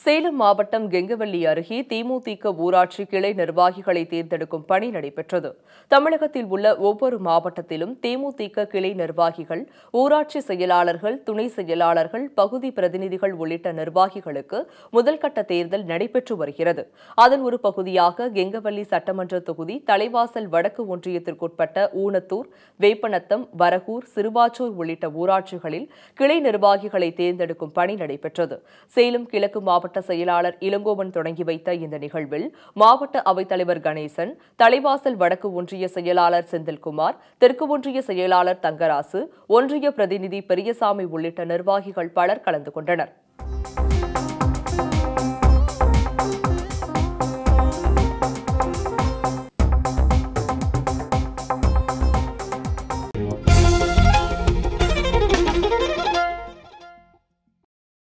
சேலம் மாவட்டம் கெங்கவல்லி அருகே தேமுதிக ஊராட்சி கிளை நிர்வாகிகளை தேர்ந்தெடுக்கும் பணி நடைபெற்றது தமிழகத்தில் உள்ள ஒவ்வொரு மாவட்டத்திலும் தேமுதிக கிளை நிர்வாகிகள் ஊராட்சி செயலாளர்கள் துணை செயலாளர்கள் பகுதி பிரதிநிதிகள் உள்ளிட்ட நிர்வாகிகளுக்கு முதல்கட்ட தேர்தல் நடைபெற்று வருகிறது அதன் ஒரு பகுதியாக கெங்கவல்லி சட்டமன்ற தொகுதி தலைவாசல் வடக்கு ஒன்றியத்திற்குட்பட்ட ஊனத்தூர் வேப்பநத்தம் வரகூர் சிறுவாச்சூர் உள்ளிட்ட ஊராட்சிகளில் கிளை நிர்வாகிகளை தேர்ந்தெடுக்கும் பணி நடைபெற்றது சேலம் கிழக்கு மாவட்ட செயலாளர் இளங்கோவன் தொடங்கி வைத்த இந்த நிகழ்வில் மாவட்ட அவைத்தலைவர் கணேசன் தலைவாசல் வடக்கு ஒன்றிய செயலாளர் செந்தில்குமார் தெற்கு ஒன்றிய செயலாளர் தங்கராசு ஒன்றிய பிரதிநிதி பெரியசாமி உள்ளிட்ட நிர்வாகிகள் பலர் கலந்து கொண்டனர்